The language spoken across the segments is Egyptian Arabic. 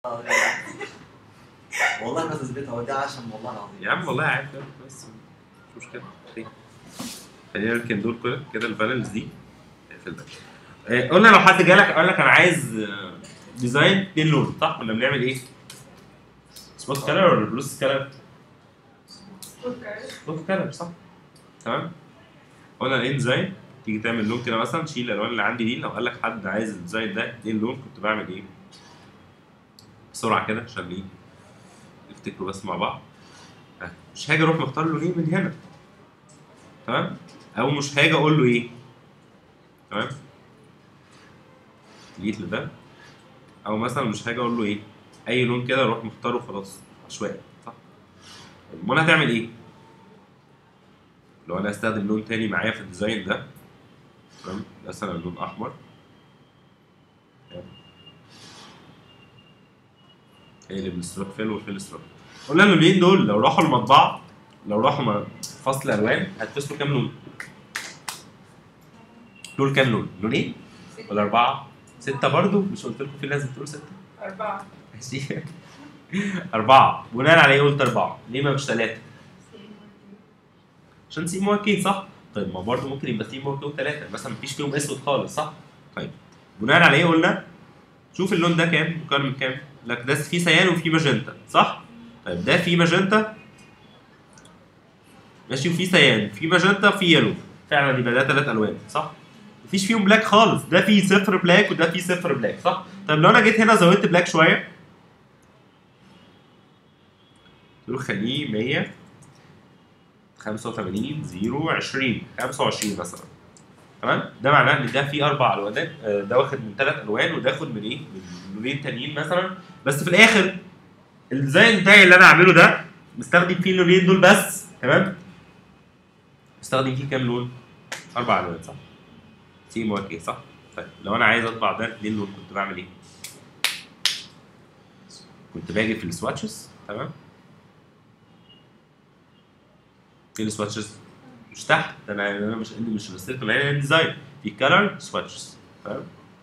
اه جدع. والله ما تثبتها هو ده عشان والله العظيم يا عم والله عارف يلا، بس مش مشكله خير. خلينا نركن دول كده كده البانلز دي اقفل ده آه، قلنا لو حد جالك قال لك انا عايز آه، ديزاين اتنين لون صح ولا بنعمل ايه؟ سبوت كلر ولا بلوس كلر؟ سبوت كلر صح تمام قلنا ايه ديزاين تيجي تعمل لون كده مثلا تشيل الالوان اللي عندي دي لو قال لك حد عايز الديزاين ده اتنين لون كنت بعمل ايه؟ بسرعه كده عشان ايه؟ نفتكروا بس مع بعض آه، مش هاجي اروح مختار لونين من هنا تمام او مش هاجي اقول له ايه تمام جيت لده او مثلا مش هاجي اقول له ايه اي لون كده اروح مختاره خلاص عشوائي صح امال هتعمل ايه لو انا استخدم لون تاني معايا في الديزاين ده تمام مثلا لون احمر تمام. اقلب الستروك فيل والفيل ستروك قلنا اللونين دول لو راحوا المطبعه لو راحوا م- فصل الوان هتفصلوا كام لون؟ دول كام لون؟ لونين ولا اربعه؟ سته برضو مش قلت لكم في ناس بتقول سته؟ أربعة ماشي اربعه بناء على ايه قلت اربعه؟ ليه ما مش ثلاثه؟ عشان سي موكي صح؟ طيب ما برضه ممكن يبقى سي موكي وثلاثه مثلا مفيش فيهم اسود خالص صح؟ طيب بناء على ايه قلنا؟ شوف اللون ده كام؟ مكون من كام؟ لك ده فيه سيان وفيه ماجنتا صح؟ طيب ده فيه ماجنتا ماشي وفيه سيان في ماجنتا في يلو فعلا يبقى ده ثلاث الوان صح؟ مفيش فيهم بلاك خالص ده فيه صفر بلاك وده فيه صفر بلاك صح؟ طيب لو انا جيت هنا زودت بلاك شويه قلت له خليه 100 85 0 20 25 مثلا تمام ده معناه ان ده فيه اربع الوانات آه، ده واخد من ثلاث الوان وده واخد من ايه؟ من لونين تانيين مثلا بس في الاخر الديزاين بتاعي اللي انا عامله ده مستخدم فيه اللونين دول بس تمام؟ مستخدم فيه كام لون؟ اربع الوان صح؟ سي مواكي صح؟ طيب لو انا عايز اطبع ده اتنين لون كنت بعمل ايه؟ كنت باجي في السواتشز تمام؟ في السواتشز مش تحت ده انا انا مش اللي مش ريستريكت انا ديزاين في كلر سواتشز تمام؟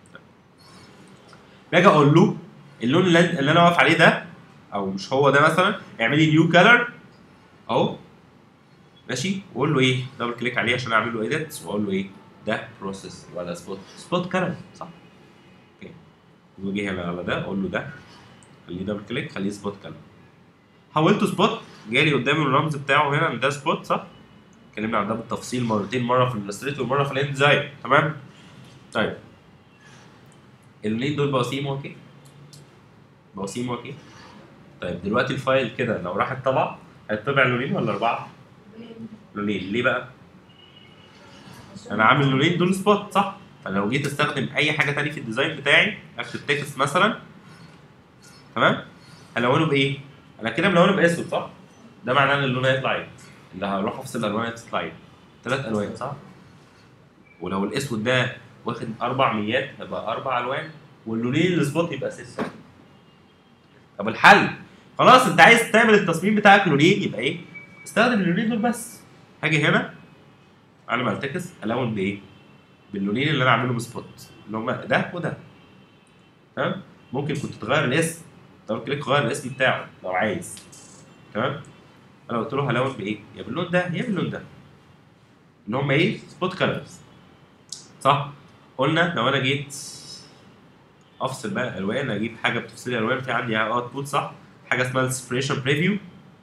باجي اقول له اللون اللي, اللي انا واقف عليه ده او مش هو ده مثلا اعمل لي نيو كلر اهو ماشي واقول له ايه دبل كليك عليه عشان اعمل له ايديت واقول له ايه ده بروسيس ولا سبوت سبوت كلر صح اوكي واجي هنا على ده اقول له ده خليه دبل كليك خليه سبوت كلر حولته سبوت جالي قدام الرمز بتاعه هنا ان ده سبوت صح اتكلمنا عن ده بالتفصيل مرتين مره في الستريت ومره في الاند ديزاين تمام طيب اللونين دول بقوا سيم اوكي بقوا سيم اوكي طيب دلوقتي الفايل كده لو راح الطبع هيطبع لونين ولا اربعه؟ لونين ليه بقى؟ انا عامل لونين دول سبوت صح؟ فلو جيت استخدم اي حاجه تانية في الديزاين بتاعي اكتب تكست مثلا تمام؟ هلونه بايه؟ انا كده ملونه باسود صح؟ ده معناه ان اللون هيطلع ايه؟ اللي هروح افصل الالوان هتطلع ايه؟ ثلاث الوان صح؟ ولو الاسود ده واخد اربع ميات هيبقى اربع الوان واللونين السبوت يبقى سته طب الحل خلاص انت عايز تعمل التصميم بتاعك لونين يبقى ايه؟ استخدم اللونين دول بس هاجي هنا على ما التكس الون بايه؟ باللونين اللي انا عامله بسبوت اللي هم ده وده تمام؟ ممكن كنت تغير الاسم دبل كليك غير الاسم بتاعه لو عايز تمام؟ انا قلت له هلون بايه؟ يا باللون ده يا باللون ده اللي هم ايه؟ سبوت كلرز صح؟ قلنا لو انا جيت افصل بقى الالوان اجيب حاجه بتفصل لي الالوان في عندي اوتبوت صح؟ حاجه اسمها السبريشن بريفيو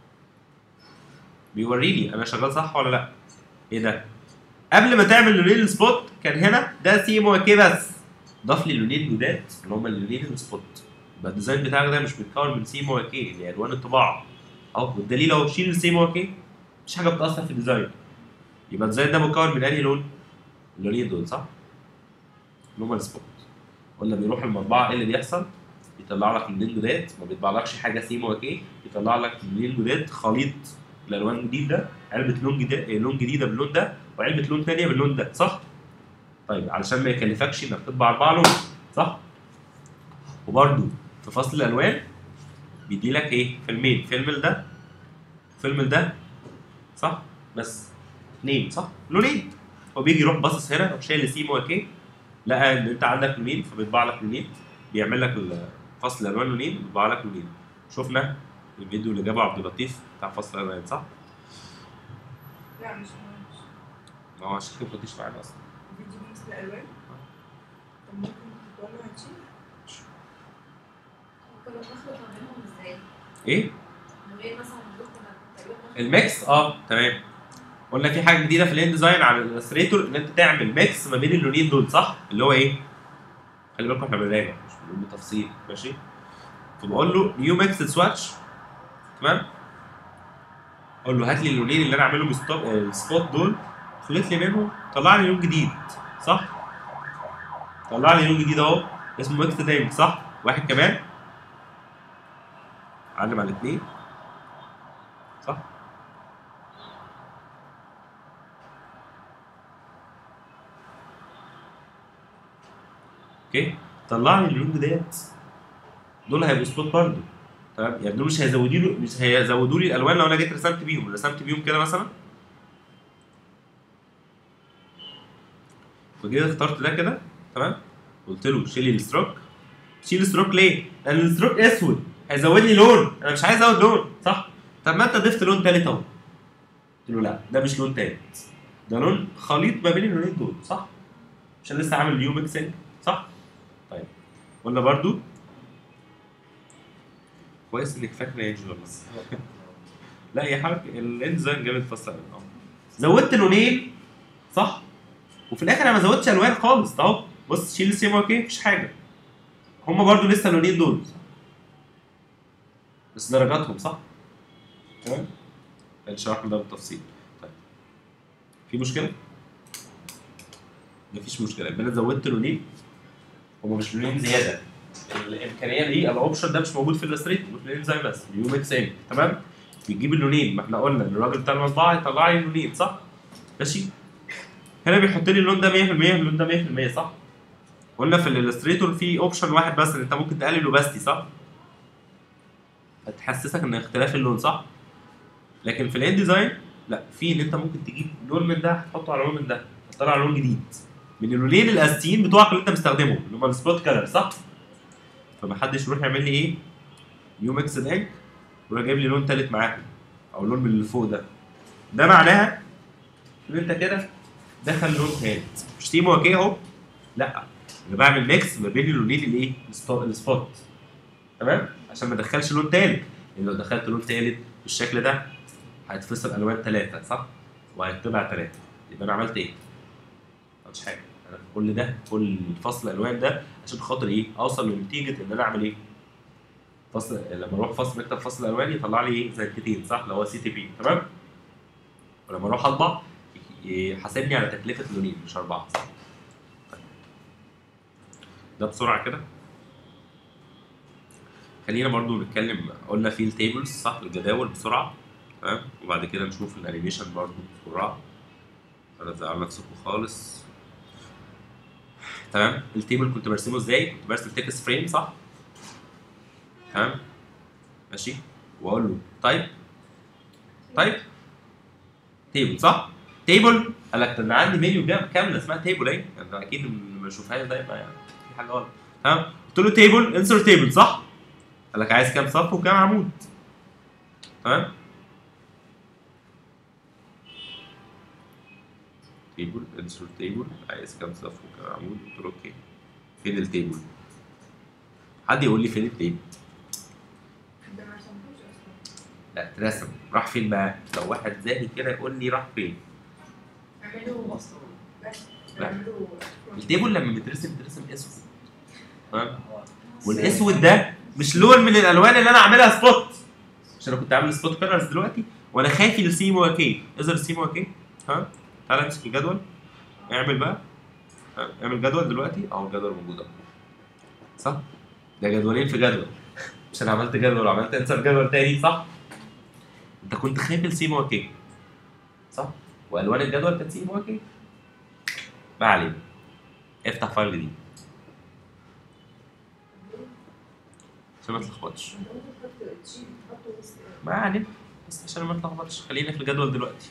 بيوريني انا شغال صح ولا لا ايه ده قبل ما تعمل لونين السبوت كان هنا ده سي موكي بس ضاف لي لونين جداد اللي هم اللونين السبوت يبقى الديزاين بتاعك ده مش بيتكون من سي موكي اللي هي الوان الطباعه اهو والدليل اهو شيل السي موكي مفيش حاجه بتاثر في الديزاين يبقى الديزاين ده مكون من انهي لون؟ اللونين دول صح؟ اللي هم السبوت ولا بيروح المطبعه ايه اللي بيحصل؟ يطلع لك لونين جداد ما بيطلعلكش حاجه سي موكي يطلع لك لونين جداد خليط الالوان الجديد ده علبه لون جديد لون جديده باللون ده وعلبه لون ثانيه باللون ده صح؟ طيب علشان ما يكلفكش انك تطبع اربعه لون صح؟ وبرده في فصل الالوان بيدي لك ايه؟ فيلمين فيلم ده فيلم ده صح؟ بس اثنين صح؟ لونين هو بيجي يروح باصص هنا يروح شايل السي موكي لقى ان انت عندك لونين فبيطبع لك لونين بيعمل لك ال- فصل الالوان لونين بيطبع لك لونين شفنا الفيديو اللي جابه عبد اللطيف بتاع فصل الالوان صح؟ لا مش مش ما هو عشان كده ما كنتش معانا اصلا فيديو ميكس الالوان طب ممكن تقول له هتشيل كنا بنخلط ما بينهم ازاي؟ ايه؟ من غير مثلا نقول كنا تقريبا بنخلط- الميكس اه تمام قلنا في حاجه جديده في الان ديزاين على الالستريتور ان انت تعمل ميكس ما بين اللونين دول صح؟ اللي هو ايه؟ خلي بالكم احنا بنراجع مش بنقول بالتفصيل ماشي؟ فبقول له نيو ميكس سواتش تمام؟ اقول له هات لي اللونين اللي انا عاملهم ستوب السبوت دول خلط لي منهم طلع لي لون جديد صح؟ طلع لي لون جديد اهو اسمه ميكس تاني صح؟ واحد كمان علم على الاثنين صح؟ اوكي طلع لي اللون ديت دول هيبقوا سبوت برضه تمام يعني دول مش هيزودوا لي مش هيزودوا لي الالوان لو انا جيت رسمت بيهم رسمت بيهم كده مثلا وجيت اخترت ده كده تمام قلت له شيل لي الستروك شيل الستروك ليه؟ لان الستروك اسود هيزود لي لون انا مش عايز ازود لون صح؟ طب ما انت ضفت لون تالت اهو قلت له لا ده مش لون تالت ده لون خليط ما بين اللونين دول صح؟ عشان لسه عامل نيو ميكسنج صح؟ طيب قلنا برضو كويس انك فاكره يا انجل والله لا يا حركة الاند ديزاين جامد فصل أوي. زودت لونين صح؟ وفي الاخر انا ما زودتش الوان خالص اهو بص شيل السيما اوكي مفيش حاجه هما برضو لسه اللونين دول بس درجاتهم صح؟ تمام؟ شرحنا ده بالتفصيل طيب في مشكله؟ مفيش مشكله يبقى انا زودت لونين هما مش لونين زياده الامكانيه دي الاوبشن ده مش موجود في الاستريت في الديزاين بس يو ميكس ان تمام بيجيب اللونين ما احنا قلنا ان الراجل بتاع المطبعه يطلع لي اللونين صح ماشي هنا بيحط لي اللون ده 100% اللون ده 100% صح قلنا في الالستريتور في اوبشن واحد بس ان انت ممكن تقلل الاوباستي صح هتحسسك ان اختلاف اللون صح لكن في الان ديزاين لا في ان انت ممكن تجيب لون من ده تحطه على لون من ده تطلع لون جديد من اللونين الاساسيين بتوعك اللي انت مستخدمهم اللي هم السبوت كلر صح فمحدش يروح يعمل لي ايه نيو ميكس انك ويروح جايب لي لون تالت معاهم او لون من اللي فوق ده ده معناها ان انت كده دخل لون تالت مش تيم اوكي اهو لا انا بعمل ميكس ما بين اللونين الايه السبو- السبوت تمام عشان ما ادخلش لون تالت لان لو دخلت لون تالت بالشكل ده هيتفصل الوان ثلاثه صح وهيطلع ثلاثه يبقى انا عملت ايه؟ ما عملتش حاجه انا كل ده كل فصل الالوان ده عشان خاطر ايه؟ اوصل لنتيجه ان انا اعمل ايه؟ فصل لما اروح فصل مكتب فصل الالوان يطلع لي ايه؟ زنكتين صح؟ اللي هو سي تي بي تمام؟ ولما اروح اطبع يحاسبني على تكلفه لونين مش اربعه صح؟ طيب. ده بسرعه كده خلينا برضو نتكلم قلنا في التيبلز صح الجداول بسرعه تمام وبعد كده نشوف الانيميشن برضو بسرعه انا زعل نفسكم خالص تمام التيبل كنت برسمه ازاي؟ كنت برسم تكست فريم صح؟ تمام ماشي واقول له تايب تايب تيبل صح؟ تيبل قال لك ده انا عندي منيو جام- كامله اسمها تيبل اهي انا اكيد ما بشوفهاش دايما يعني في حاجه غلط تمام قلت له تيبل انسر تيبل صح؟ قال لك عايز كام صف وكام عمود تمام تيبل انسر تيبل عايز كام صف وكام عمود قلت له اوكي فين التيبل؟ حد يقول لي فين التيبل؟ ده ما رسمتوش اصلا لا اترسم راح فين بقى؟ لو واحد ذكي كده يقول لي راح فين؟ اعملوا بس لا. اعملوا التيبل لما بيترسم بيترسم اسود تمام؟ والاسود ده مش لون من الالوان اللي انا عاملها سبوت عشان انا كنت عامل سبوت كلرز دلوقتي وانا خايف السيمو اوكي اظهر السيمو اوكي ها تعالى امسك الجدول اعمل بقى ها، اعمل جدول دلوقتي اهو الجدول موجود اهو صح ده جدولين في جدول مش انا عملت جدول وعملت انسر جدول تاني صح انت كنت خايف السيمو اوكي صح والوان الجدول كانت سيمو اوكي ما علينا افتح فايل جديد عشان ما تلخبطش انت ممكن تحط تشيل تحطه بس ما علينا بس عشان ما تلخبطش خلينا في الجدول دلوقتي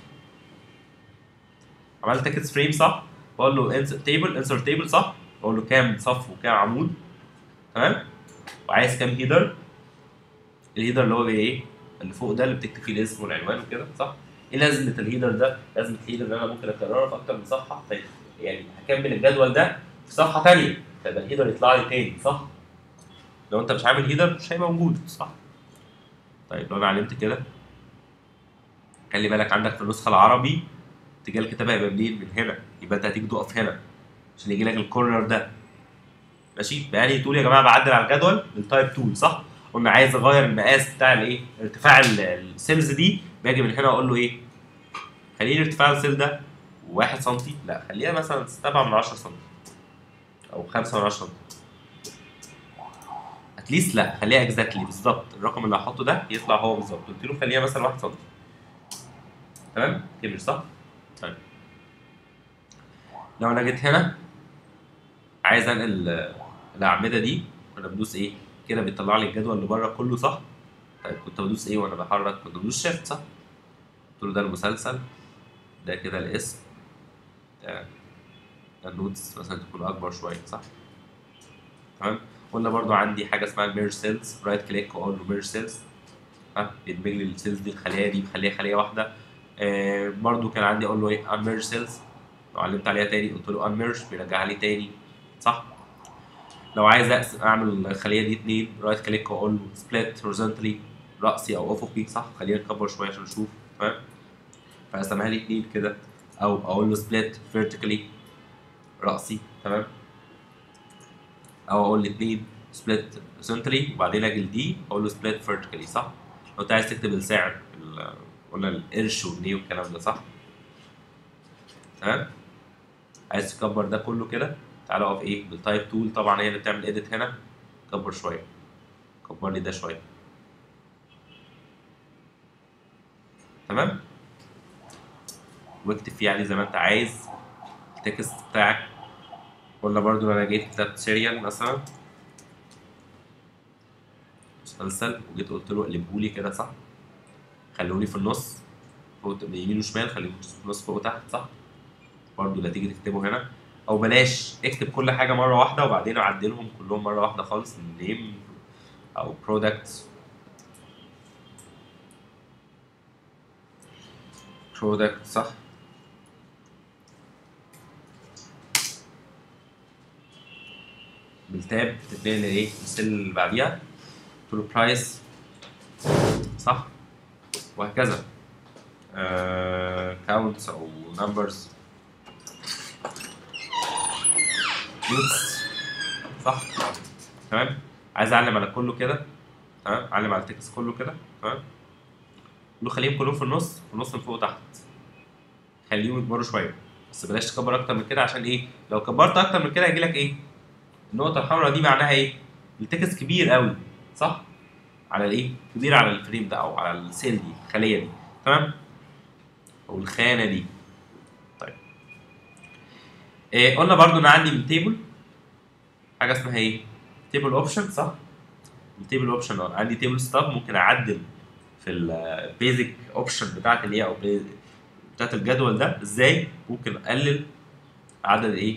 عملت تكست فريم صح بقول له انسر تيبل انسر تيبل صح بقول له كام صف وكام عمود تمام وعايز كام هيدر الهيدر اللي هو بي ايه اللي فوق ده اللي بتكتب فيه الاسم والعنوان وكده صح ايه لازمه الهيدر ده لازمه الهيدر ده انا ممكن اكرره في اكتر من صفحه طيب يعني هكمل الجدول ده في صفحه ثانيه فيبقى الهيدر يطلع لي تاني صح لو انت مش عامل هيدر مش هيبقى موجود صح طيب لو انا علمت كده خلي بالك عندك في النسخه العربي اتجاه الكتابه هيبقى منين من هنا يبقى انت هتيجي تقف هنا عشان يجي لك الكورنر ده ماشي بقالي تقول يا جماعه بعدل على الجدول بالتايب تول صح قلنا عايز اغير المقاس بتاع الايه ارتفاع ال- السيلز دي باجي من هنا اقول له ايه خليني ارتفاع السيل ده 1 سم لا خليها مثلا 7 من 10 سم او 5 من 10 سم اتليست لا خليها اكزاكتلي بالظبط الرقم اللي هحطه ده يطلع هو بالظبط قلت له خليها مثلا 1 سم تمام كبر صح طيب لو انا جيت هنا عايز انقل آه، الاعمده دي كنا بدوس ايه كده بيطلع لي الجدول اللي بره كله صح طيب كنت بدوس ايه وانا بحرك كنت بدوس شيفت صح قلت له ده المسلسل ده كده الاسم ده ده النودز مثلا تكون اكبر شويه صح تمام قلنا برضو عندي حاجه اسمها الميرج سيلز رايت كليك واقول له ميرج سيلز ها بيدمج لي السيلز دي الخليه دي بخليها خليه واحده آه برضو كان عندي اقول له ايه انميرج سيلز لو علمت عليها تاني قلت له انميرج بيرجعها لي تاني صح لو عايز أقس- اعمل الخليه دي اتنين رايت كليك واقول له سبليت هوريزونتالي راسي او افقي صح خلينا نكبر شويه عشان نشوف تمام فاقسمها لي اتنين كده او اقول له سبليت فيرتيكالي راسي تمام او اقول اتنين سبليت هوريزونتالي وبعدين اجي لدي اقول له سبليت فيرتيكالي صح لو انت عايز تكتب السعر ال- قلنا القرش والجنيه والكلام ده صح تمام عايز تكبر ده كله كده تعالى اقف ايه بالتايب تول طبعا هي اللي بتعمل اديت هنا كبر شويه كبر لي ده شويه تمام واكتب فيه يعني زي ما انت عايز التكست بتاعك قلنا برضو لو انا جيت كتبت سيريال مثلا مسلسل وجيت قلت له اقلبهولي كده صح خلوني في النص فوق من يمين وشمال خليهم في النص فوق وتحت صح برضو لا تيجي تكتبه هنا او بلاش اكتب كل حاجه مره واحده وبعدين اعدلهم كلهم مره واحده خالص النيم او برودكت برودكت صح بالتاب تتنقل لايه السيل اللي بعديها قلت له برايس صح وهكذا كاونتس او نمبرز يوتس صح تمام عايز اعلم على كله كده تمام اعلم على التكست كله كده تمام قول له خليهم كلهم في النص في النص من فوق وتحت خليهم يكبروا شويه بس بلاش تكبر اكتر من كده عشان ايه لو كبرت اكتر من كده هيجي لك ايه النقطه الحمراء دي معناها ايه التكست كبير قوي صح على الايه كبير على الفريم ده او على السيل دي الخليه دي تمام او الخانه دي طيب إيه قلنا برضو ان عندي من تيبل حاجه اسمها ايه تيبل اوبشن صح التيبل اوبشن اه عندي تيبل ستاب ممكن اعدل في البيزك اوبشن بتاعت اللي هي او basic بتاعت الجدول ده ازاي ممكن اقلل عدد ايه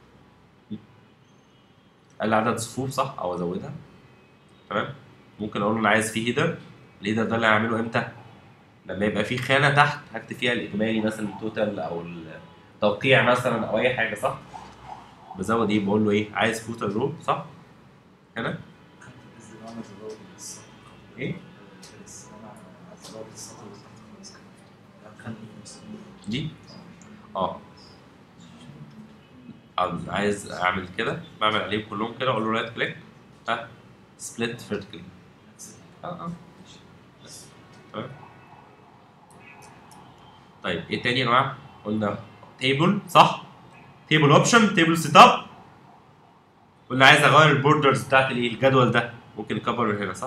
اقلل عدد صفوف صح او ازودها تمام ممكن اقول له انا عايز فيه هيدر الهيدر ده اللي هعمله امتى لما يبقى في خانه تحت هكتب فيها الاجمالي مثلا التوتال او التوقيع مثلا او اي حاجه صح بزود ايه بقول له ايه عايز فوتر رو صح هنا ايه دي اه عاوز- عايز اعمل كده بعمل عليهم كلهم كده اقول له رايت كليك ها سبليت فيرتيكال اه اه بس. تمام طيب ايه تاني يا جماعه قلنا تيبل صح تيبل اوبشن تيبل سيت اب قلنا عايز اغير البوردرز بتاعت الايه الجدول ده ممكن يكبر من هنا صح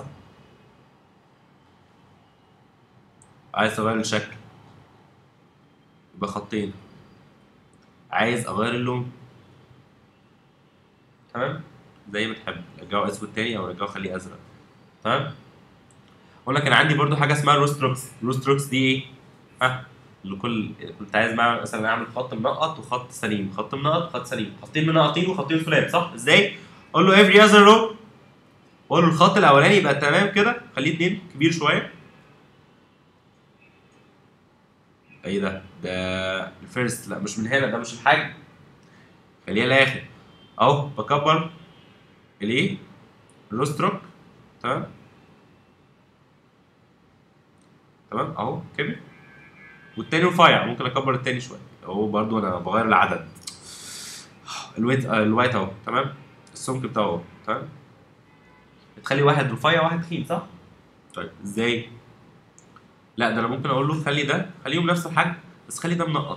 عايز اغير الشكل يبقى خطين عايز اغير اللون تمام زي ما تحب رجعه اسود تاني او رجعه خليه ازرق تمام اقول لك انا عندي برضو حاجه اسمها روستروكس روستروكس دي ايه ها اللي كل كنت عايز مع- مثلا اعمل خط منقط وخط سليم خط منقط وخط سليم خطين منقطين وخطين فلات صح ازاي اقول له every other row واقول له الخط الاولاني يبقى تمام كده خليه اتنين كبير شويه ايه ده ده الفيرست لا مش من هنا ده مش الحجم خليها الاخر اهو بكبر الايه الروستروك تمام تمام اهو كبر والتاني رفيع ممكن اكبر التاني شويه اهو برضو انا بغير العدد الويت آه، الوايت اهو تمام السمك بتاعه اهو تمام بتخلي واحد رفيع واحد تخين صح؟ طيب ازاي؟ لا ده انا ممكن اقول له خلي ده خليهم نفس الحجم بس خلي ده منقط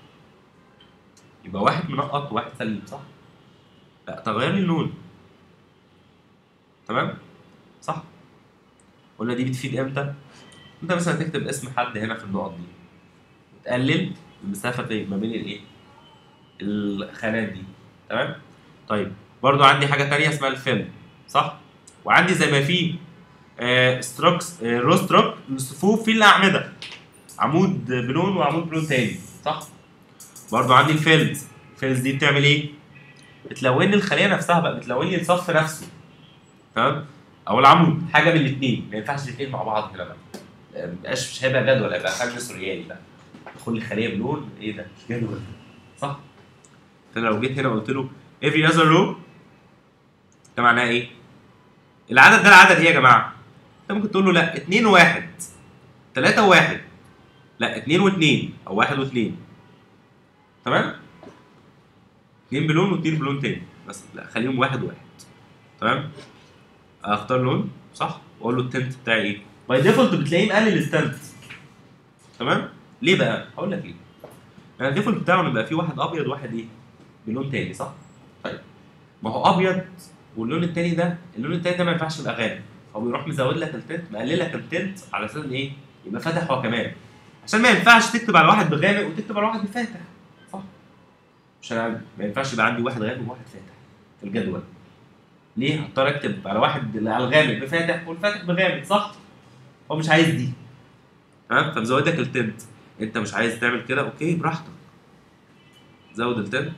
يبقى واحد منقط وواحد سليم صح؟ لا تغير لي اللون تمام؟ صح؟ قلنا دي بتفيد امتى؟ انت مثلا تكتب اسم حد هنا في النقط دي وتقلل المسافه دي ما بين الايه؟ الخانات دي تمام؟ طيب برضو عندي حاجه تانية اسمها الفيلم صح؟ وعندي زي ما في آه ستروكس آه رو ستروك الصفوف في الاعمده عمود بلون وعمود بلون تاني صح؟ برضو عندي الفيلز الفيلز دي بتعمل ايه؟ بتلون لي الخليه نفسها بقى بتلون لي الصف نفسه تمام؟ او العمود حاجه من الاثنين ما ينفعش الاثنين مع بعض هنا بقى ما يبقاش مش هيبقى جدول هيبقى حجم سوريالي بقى تدخل لي خليه بلون ايه ده مش جدول صح؟ فانا لو جيت هنا وقلت له every other row ده معناه ايه؟ العدد ده العدد ايه يا جماعه؟ انت ممكن تقول له لا 2 و1 3 و1 لا 2 و2 او 1 و2 تمام؟ 2 بلون و2 بلون تاني بس لا خليهم واحد واحد تمام؟ اختار لون صح؟ واقول له التنت بتاعي ايه؟ باي ديفولت بتلاقيه مقلل التنت تمام؟ ليه بقى؟ هقول لك ليه؟ لان الديفولت بتاعه بيبقى فيه واحد ابيض وواحد ايه؟ بلون تاني صح؟ طيب ما هو ابيض واللون التاني ده اللون التاني ده ما ينفعش يبقى غامق هو بيروح مزود لك التنت مقلل لك التنت على اساس ان ايه؟ يبقى فاتح هو كمان عشان ما ينفعش تكتب على واحد بغامق وتكتب على واحد بفاتح صح؟ مش انا ما ينفعش يبقى عندي واحد غامق وواحد فاتح في الجدول ليه؟ هضطر اكتب على واحد على الغامق بفاتح والفاتح بغامق صح؟ هو مش عايز دي تمام؟ فمزود لك التنت انت مش عايز تعمل كده اوكي براحتك زود التنت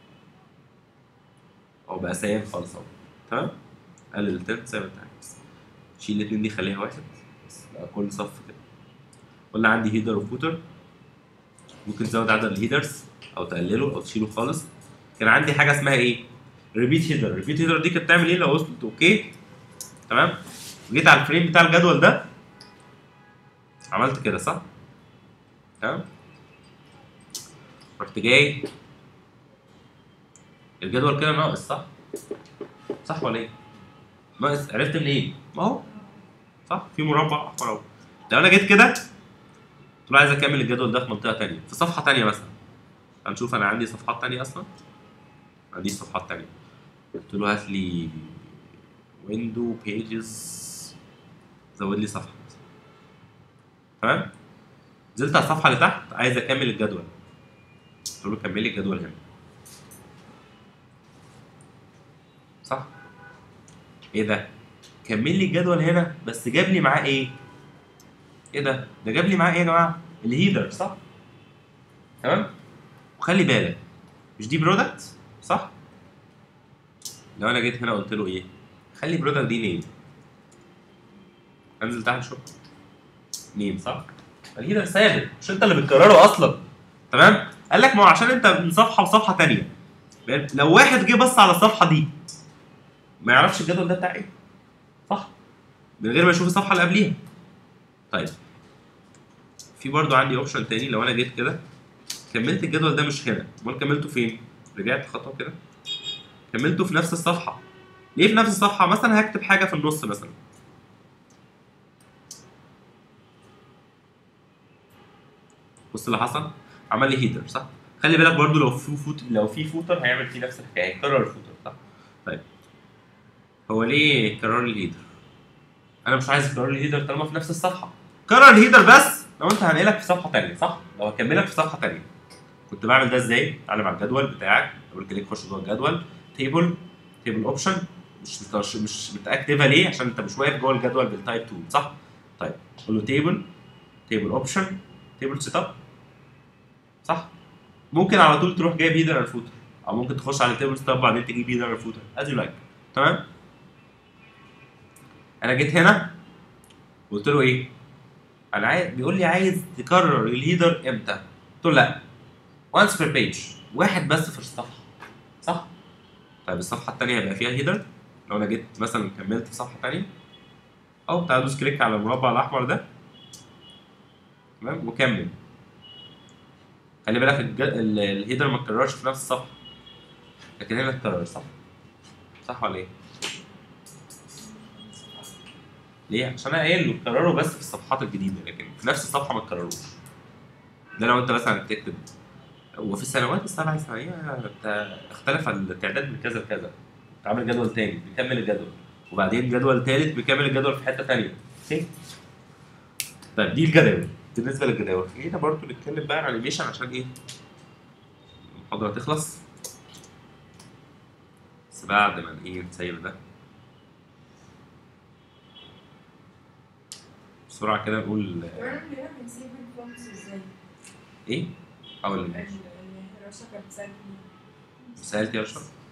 او بقى سيان خالص اهو تمام قلل التنت زي ما انت عايز شيل الاتنين دي خليها واحد بس بقى كل صف كده قلنا عندي هيدر وفوتر ممكن تزود عدد الهيدرز او تقلله او تشيله خالص كان عندي حاجه اسمها ايه ريبيت هيدر ريبيت هيدر دي كانت تعمل ايه لو وصلت اوكي تمام جيت على الفريم بتاع الجدول ده عملت كده صح تمام رحت جاي الجدول كده ناقص صح؟ صح ولا ايه؟ ناقص عرفت منين؟ إيه؟ ما هو صح في مربع احمر اهو لو انا جيت كده قلت له عايز اكمل الجدول ده في منطقه تانية في صفحه تانية مثلا هنشوف انا عندي صفحات تانية اصلا ما عنديش صفحات تانية قلت له هات لي ويندو بيجز زود لي صفحه مثلا تمام نزلت على الصفحه اللي تحت عايز اكمل الجدول قلت له كمل لي الجدول هنا صح ايه ده كمل لي الجدول هنا بس جاب لي معاه ايه ايه ده ده جاب لي معاه ايه يا جماعه الهيدر صح تمام وخلي بالك مش دي برودكت صح لو انا جيت هنا قلت له ايه خلي برودكت دي نيم انزل تحت شوف نيم صح الهيدر ثابت مش انت اللي بتكرره اصلا تمام قال لك ما هو عشان انت من صفحه لصفحه تانية لو واحد جه بص على الصفحه دي ما يعرفش الجدول ده بتاع ايه صح من غير ما يشوف الصفحه اللي قبليها طيب في برضو عندي اوبشن تاني لو انا جيت كده كملت الجدول ده مش هنا امال كملته فين رجعت خطوه كده كملته في نفس الصفحه ليه في نفس الصفحه مثلا هكتب حاجه في النص مثلا بص اللي حصل عمل لي هيدر صح خلي بالك برضو لو في فوت لو في فوتر هيعمل فيه نفس الحكايه هيكرر الفوتر صح طيب هو ليه كرر لي الهيدر انا مش عايز يكرر لي الهيدر طالما في نفس الصفحه كرر الهيدر بس لو انت هنقلك في صفحه ثانيه صح لو هكملك في صفحه ثانيه كنت بعمل ده ازاي تعلم على الجدول بتاعك دبل كليك خش جوه الجدول تيبل تيبل اوبشن مش مش مش متاكتفها ليه عشان انت مش واقف جوه الجدول بالتايب 2 صح طيب قول له تيبل تيبل اوبشن تيبل سيت اب صح ممكن على طول تروح جايب هيدر الفوتر او ممكن تخش على تيبل سيت اب بعدين تجيب هيدر الفوتر از يو لايك تمام انا جيت هنا قلت له ايه انا عايز بيقول لي عايز تكرر الهيدر امتى قلت له لا once per page واحد بس في الصفحه صح طيب الصفحه الثانيه هيبقى فيها هيدر لو انا جيت مثلا كملت في صفحه ثانيه او تعالى دوس كليك على المربع الاحمر ده تمام وكمل خلي بالك الج- ال- الهيدر ما اتكررش في نفس الصفحه لكن هنا اتكرر صح صح ولا ايه؟ ليه؟ عشان انا قايل له اتكرروا بس في الصفحات الجديده لكن في نفس الصفحه ما اتكرروش ده لو انت مثلا تكتب وفي السنوات السبع الثانويه انت اختلف التعداد من كذا لكذا تعمل جدول تاني بيكمل الجدول وبعدين جدول تالت بيكمل الجدول في حته تانيه اوكي طيب دي الجداول بالنسبه للجداول هنا برضو نتكلم بقى عن انيميشن عشان ايه المحاضره تخلص بس بعد ما ايه نسيب ده بسرعه كده نقول وانا هنا بنسيب الفونتس ازاي؟ ايه او ال- الرشا كانت بتساعدني سالت يا اشرف